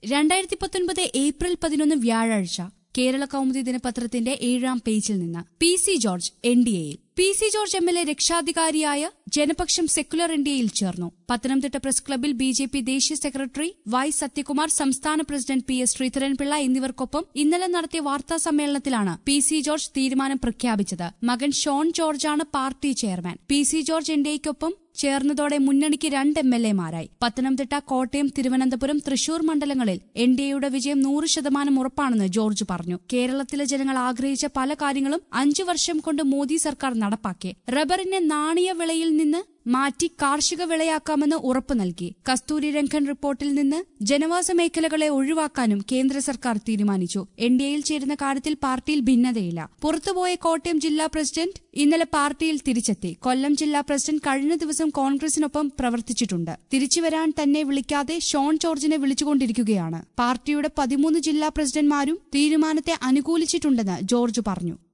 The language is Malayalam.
രണ്ടായിരത്തി പത്തൊൻപത് ഏപ്രിൽ പതിനൊന്ന് വ്യാഴാഴ്ച കേരള കൗമുദി ദിനപത്രത്തിന്റെ ഏഴാം പേജിൽ നിന്ന് P C George N D എയിൽ P C George M L A രക്ഷാധികാരിയായ ജനപക്ഷം സെക്കുലർ ഇന്ത്യയിൽ ചേർന്നു പത്തനംതിട്ട പ്രസ് ക്ലബിൽ ബി ജെ പി ദേശീയ സെക്രട്ടറി വൈ സത്യകുമാർ സംസ്ഥാന പ്രസിഡന്റ് പി എസ് ശ്രീധരൻപിള്ള എന്നിവർക്കൊപ്പം ഇന്നലെ നടത്തിയ വാർത്താ സമ്മേളനത്തിലാണ് പി സി ജോർജ് തീരുമാനം പ്രഖ്യാപിച്ചത് മകൻ ഷോൺ ജോർജാണ് party chairman P C George N D എക്കൊപ്പം ചേർന്നതോടെ മുന്നണിക്ക് രണ്ട് എം എൽ എമാരായി പത്തനംതിട്ട കോട്ടയം തിരുവനന്തപുരം തൃശൂർ മണ്ഡലങ്ങളിൽ എൻ ഡി എയുടെ വിജയം നൂറ് ശതമാനം ഉറപ്പാണെന്ന് ജോർജ് പറഞ്ഞു കേരളത്തിലെ ജനങ്ങൾ ആഗ്രഹിച്ച പല കാര്യങ്ങളും അഞ്ചു വർഷം കൊണ്ട് മോദി സർക്കാർ നടപ്പാക്കി റബ്ബറിനെ നാണയ വിളയിൽ നിന്ന് മാറ്റി കാർഷിക വിളയാക്കാമെന്ന് ഉറപ്പു നൽകി കസ്തൂരി രംഗൻ റിപ്പോർട്ടിൽ നിന്ന് ജനവാസ മേഖലകളെ ഒഴിവാക്കാനും കേന്ദ്ര സർക്കാർ തീരുമാനിച്ചു എൻ ഡി എയിൽ ചേരുന്ന കാര്യത്തിൽ പാർട്ടിയിൽ ഭിന്നതയില്ല പുറത്തുപോയ കോട്ടയം ജില്ലാ പ്രസിഡന്റ് ഇന്നലെ പാർട്ടിയിൽ തിരിച്ചെത്തി കൊല്ലം ജില്ലാ പ്രസിഡന്റ് കഴിഞ്ഞ ദിവസം കോൺഗ്രസിനൊപ്പം പ്രവർത്തിച്ചിട്ടുണ്ട് തിരിച്ചുവരാൻ തന്നെ വിളിക്കാതെ ഷോൺ ജോർജിനെ വിളിച്ചുകൊണ്ടിരിക്കുകയാണ് പാർട്ടിയുടെ പതിമൂന്ന് ജില്ലാ പ്രസിഡന്റ്മാരും തീരുമാനത്തെ അനുകൂലിച്ചിട്ടുണ്ടെന്ന് ജോർജ് പറഞ്ഞു